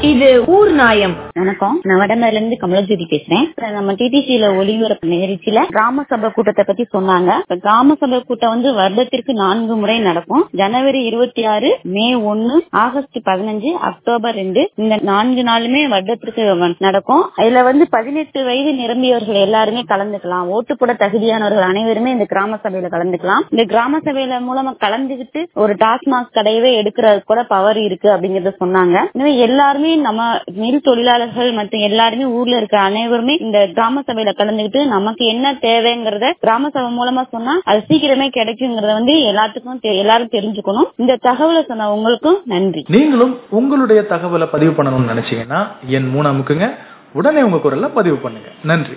இது ஊர் நாயம் வணக்கம் நான் வடமேல இருந்து கமலஜோதி பேசுறேன் இப்ப நம்ம டிடிசியில ஒளிபரப்பு நிகழ்ச்சியில கிராம சபை கூட்டத்தை பத்தி சொன்னாங்க இப்ப கிராம சபை கூட்டம் வந்து வருடத்திற்கு நான்கு முறை நடக்கும் ஜனவரி இருபத்தி ஆறு மே ஒன்னு ஆகஸ்ட் பதினஞ்சு அக்டோபர் ரெண்டு இந்த நான்கு நாளுமே வருடத்திற்கு வ- நடக்கும் இதுல வந்து பதினெட்டு வயது நிரம்பியவர்கள் எல்லாருமே கலந்துக்கலாம் ஓட்டு போட தகுதியானவர்கள் அனைவருமே இந்த கிராம சபையில கலந்துக்கலாம் இந்த கிராம சபையில மூலமா கலந்துகிட்டு ஒரு டாஸ்மாக் கடையவே எடுக்கிறது கூட பவர் இருக்கு அப்படிங்கறத சொன்னாங்க எனவே எல்லாருமே நம்ம மில் தொழிலாளர்கள் மற்றும் எல்லாருமே ஊர்ல இருக்க அனைவருமே இந்த கிராம சபையில கலந்துகிட்டு நமக்கு என்ன தேவைங்கிறத கிராம சபை மூலமா சொன்னா அது சீக்கிரமே கிடைக்குங்கிறத வந்து எல்லாத்துக்கும் தெ- எல்லாரும் தெரிஞ்சுக்கணும் இந்த தகவலை சொன்ன உங்களுக்கும் நன்றி நீங்களும் உங்களுடைய தகவலை பதிவு பண்ணணும்னு நினைச்சீங்கன்னா என் மூணு அமுக்குங்க உடனே உங்க குரல்ல பதிவு பண்ணுங்க நன்றி